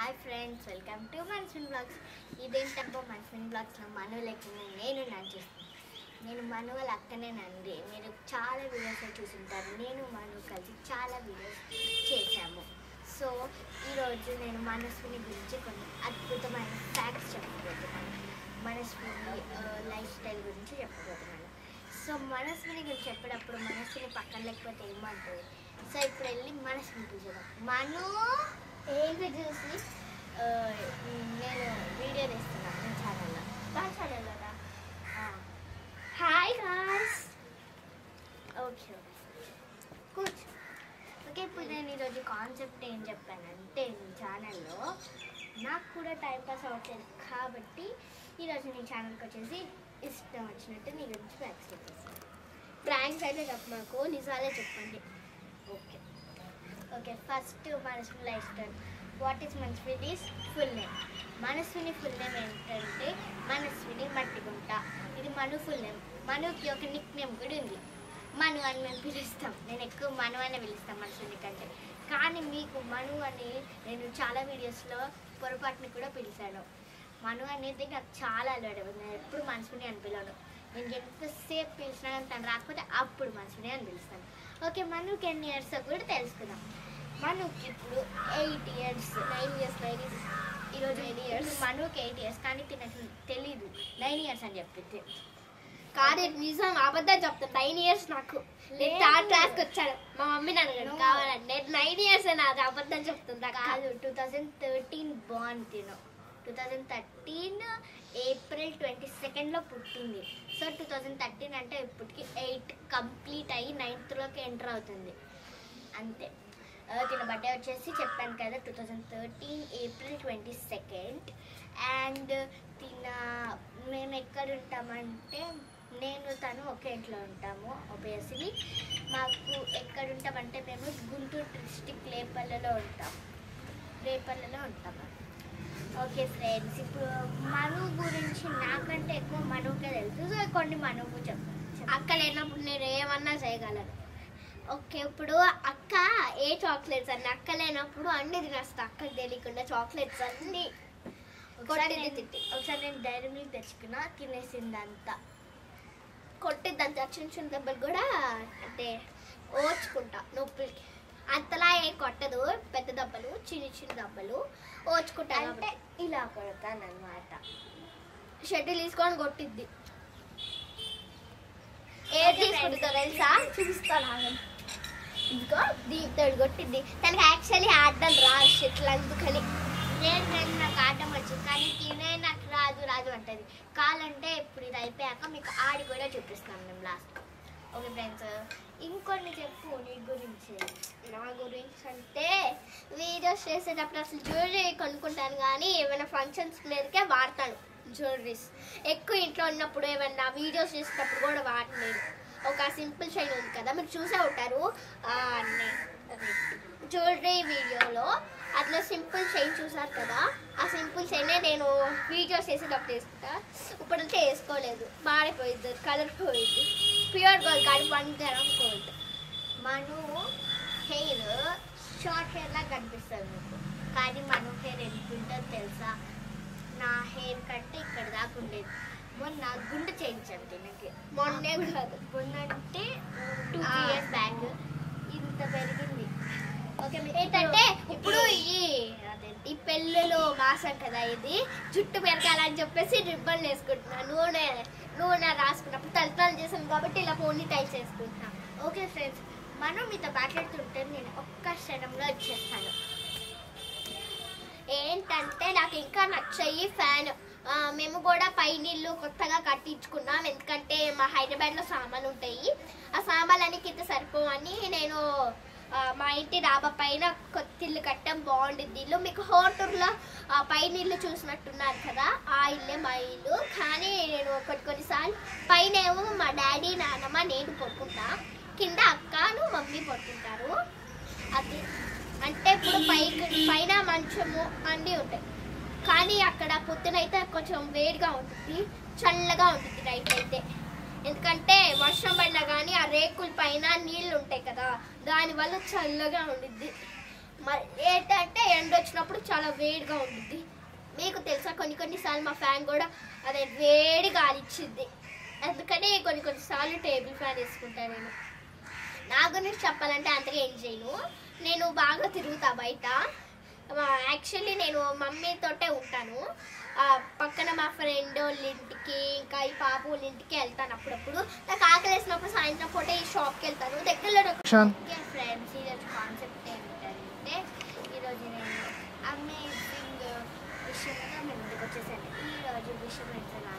Hi friends welcome to Manswin blogs ఇదేంటబ్బో మన్స్విన్ బ్లాగ్స్లో మను లెక్కన నేను నా చేస్తాను నేను మను వాళ్ళ అక్కనేనండి మీరు చాలా వీడియోస్ చూసుంటారు నేను మను కలిసి చాలా వీడియోస్ చేశాము సో ఈరోజు నేను మనస్విని గురించి కొన్ని అద్భుతమైన ఫ్యాక్ట్స్ చెప్పబోతున్నాను మనస్విని లైఫ్ స్టైల్ గురించి చెప్పబోతున్నాను సో మనస్విని గురించి చెప్పేటప్పుడు మనస్విని పక్కన లేకపోతే ఏమంటుంది సో ఇప్పుడు వెళ్ళి మనస్విని చూసేద్దాం మను ఏంటి చూసి ఆ, నేను వీడియో తీస్తున్నాను నా ఛానల్లో నా ఛానల్లో హాయ్ గాయ్స్ ఓకే కూర్చో ఓకే ఇప్పుడు నేను ఈరోజు కాన్సెప్ట్ ఏం చెప్పానంటే నీ ఛానల్లో నాకు కూడా టైం పాస్ అవ్వట్లేదు కాబట్టి ఈరోజు నీ ఛానల్కి వచ్చేసి ఇష్టం వచ్చినట్టు నీ గురించి ఫ్యాక్స్ చెప్పేస్తాను ప్రాంక్స్ అయితే చెప్పమాకు నిజాలే చెప్పండి okay okay first Manasvini lifestyle what is Manasvini's full name Manasvini full name ఏంటంటే మనస్విని మట్టిగుంట ఇది మను ఫుల్ నేమ్ మనుకి ఒక నిక్ నేమ్ కూడా ఉంది మను అని మేము పిలుస్తాం నేను ఎక్కువ మను అనే పిలుస్తాం మనస్విని కంటే కానీ మీకు మను అని నేను చాలా వీడియోస్లో పొరపాటుని కూడా పిలిచాను మను అనేది నాకు చాలా అలవాటు నేను ఎప్పుడు మనసుని అని పిలవను నేను ఎంతసేపు పిలిచినా కానీ తను రాకపోతే అప్పుడు మనసుని అని పిలుస్తాను ఓకే మనుకి ఎన్ని ఇయర్స్ కూడా తెలుసుకుందాం మనుకి ఇప్పుడు eight years nine years nine years ఈరోజు Nine ఎయిట్ years. ఇయర్స్ మనుకి ఎయిట్ ఇయర్స్ కానీ తినకు తెలీదు నైన్ ఇయర్స్ అని చెప్పింది కాదు నిజం అబద్ధం చెప్తాను నైన్ ఇయర్స్ నాకు నేను లేదు. థర్డ్ క్లాస్కి వచ్చాను మా మమ్మీ నన్ను అడిగాడు, No. కావాలంటే నేను నైన్ ఇయర్స్ నాది అబద్ధం చెప్తుంది కాదు టూ థౌజండ్ థర్టీన్ బాన్ తిను two thousand thirteen April twenty సెకండ్లో పుట్టింది సో టూ థౌజండ్ థర్టీన్ అంటే ఇప్పటికి ఎయిట్ కంప్లీట్ అయ్యి నైన్త్లోకి ఎంటర్ అవుతుంది అంతే ఆ, తిన బర్త్డే వచ్చేసి చెప్పాను కదా two thousand thirteen April twenty second and తిన మేము ఎక్కడ ఉంటామంటే నేను తను ఒకే ఇంట్లో ఉంటాము ఒబియస్లీ మాకు ఎక్కడ ఉంటామంటే మేము గుంటూరు డిస్టిక్ లేపల్లలో ఉంటాం రేపల్లలో ఉంటాం ఓకే ఫ్రెండ్స్ ఇప్పుడు మను గురించి నాకంటే ఎక్కువ మనుకే తెలుసు సో కొన్ని మనువు చెప్పు అక్క లేనప్పుడు నేను ఏమన్నా చేయగలను ఓకే ఇప్పుడు అక్క ఏ చాక్లెట్స్ అన్ని అక్క లేనప్పుడు అన్ని తినేస్తా అక్కకి తెలియకుండా చాక్లెట్స్ అన్ని ఒకసారి కొట్టింది నేను తిట్టి ఒకసారి నేను డైరీ మిల్క్ తెచ్చుకున్నా తినేసిందంతా కొట్టి దాని చిన్న చిన్న దెబ్బలు కూడా అంటే ఓర్చుకుంటా నొప్పులకి అంతలా ఏ కొట్టదు పెద్ద దెబ్బలు చిన్న చిన్న దెబ్బలు ఓర్చుకుంటా అంటే ఇలా కొడతాను అనమాట షటిల్ తీసుకొని కొట్టిద్ది ఏ Okay, తీసుకుంటుందో friends. తెలుసా చూపిస్తాను ఆగండి. ఇదిగో దీంతో కొట్టిద్ది తనకి యాక్చువల్లీ ఆడడం రాదు షటిల్ అందుకని నేను నేను నాకు ఆడడం వచ్చు కానీ తినే నాకు రాదు రాదు అంటది కాలంటే ఇప్పుడు ఇది అయిపోయాక మీకు ఆడి కూడా చూపిస్తాను మేము లాస్ట్ ఓకే ఫ్రెండ్స్ ఇంకొన్ని చెప్పు నీ గురించి నా గురించి అంటే వీడియోస్ చేసేటప్పుడు అసలు జ్యువెలరీ కొనుక్కుంటాను కానీ ఏమైనా ఫంక్షన్స్ మీదకే వాడతాను జ్యువెలరీస్ ఎక్కువ ఇంట్లో ఉన్నప్పుడు ఏమైనా వీడియోస్ చేసేటప్పుడు కూడా వాడలేదు ఒక సింపుల్ షైన్ ఉంది కదా మీరు చూసే ఉంటారు జ్యువెలరీ వీడియోలో అట్లా సింపుల్ చైన్ చూసారు కదా ఆ సింపుల్ చైనే నేను వీడియోస్ చేసేటప్పుడు వేసుకుంటా ఇప్పుడైతే వేసుకోలేదు మారిపోయింది కలర్ పోయింది ప్యూర్ గోల్డ్ కాదు one gram gold Manu hair short hair లా కనిపిస్తుంది మీకు కానీ మను హెయిర్ ఎంత ఉంటుందో తెలుసా నా హెయిర్ కంటే ఇక్కడ దాకా ఉండేది మొన్న గుండు చేయించాను దీనికి మొన్నే కాదు మొన్న అంటే టూ ఆ. త్రీ ఇయర్స్ బ్యాక్ ఇంత పెరిగింది ఓకే ఏంటంటే ఇప్పుడు ఈ అదేంటి పెళ్ళిలో మాసం కదా ఇది జుట్టు పెరగాలని చెప్పేసి రిబ్బన్ వేసుకుంటున్నా నూనె నూనె రాసుకున్నప్పుడు తలతలు చేసాను కాబట్టి ఇలా పోనీ టైప్ చేసుకుంటున్నా ఓకే ఫ్రెండ్స్ మనం మీతో మాట్లాడుతుంటే నేను ఒక్క క్షణంలో వచ్చేస్తాను ఏంటంటే నాకు ఇంకా నచ్చాయి ఫ్యాన్ ఆ, మేము కూడా పైన ఇల్లు కొత్తగా కట్టించుకున్నాం ఎందుకంటే మా హైదరాబాద్లో సామాన్లు ఉంటాయి ఆ సామాన్లన్నీ కింద సరిపోవని నేను ఆ, మా ఇంటి డాబా పైన కొత్త ఇల్లు కట్టాం బాగుండిద్ది ఇల్లు మీకు హోటూర్లో పైన ఇల్లు చూసినట్టున్నారు కదా ఆ ఇల్లే మా ఇల్లు కానీ నేను కొన్ని కొన్నిసార్లు పైన ఏమో మా డాడీ నాన్నమ్మ నేను పడుకుంటా కింద అక్కను మమ్మీ పడుకుంటారు అది అంటే ఇప్పుడు పైకి పైన మంచము అన్నీ ఉంటాయి కానీ అక్కడ పొద్దునైతే కొంచెం వేడిగా ఉంటుంది చల్లగా ఉంటుంది నైట్ అయితే ఎందుకంటే వర్షం పడినా కానీ ఆ రేకుల పైన నీళ్ళు ఉంటాయి కదా దానివల్ల చల్లగా ఉండిద్ది మరి ఏంటంటే ఎండ వచ్చినప్పుడు చల్ల చాలా వేడిగా ఉంటుంది మీకు తెలుసా కొన్ని కొన్నిసార్లు మా ఫ్యాన్ కూడా అదే వేడి గాలి ఇచ్చింది అందుకని కొన్ని కొన్నిసార్లు టేబుల్ ఫ్యాన్ వేసుకుంటాను నేను నా గురించి చెప్పాలంటే అంతగా ఏం చేయను నేను బాగా తిరుగుతా బయట యాక్చువల్లీ నేను మమ్మీతోటే ఉంటాను ఆ, పక్కన మా ఫ్రెండ్ వాళ్ళ ఇంటికి ఇంకా ఈ పాప వాళ్ళ ఇంటికి వెళ్తాను అప్పుడప్పుడు నాకు ఆకలి వేసినప్పుడు సాయంత్రం పూట ఈ షాప్కి వెళ్తాను దగ్గరలో ఒక శాంత్ ఓకే ఫ్రెండ్స్ ఈరోజు కాన్సెప్ట్ ఏమిటంటే ఈరోజు నేను అమేజింగ్ విషయంగా మేము ముందుకు వచ్చేసాను ఈరోజు విషయం ఏంటంటే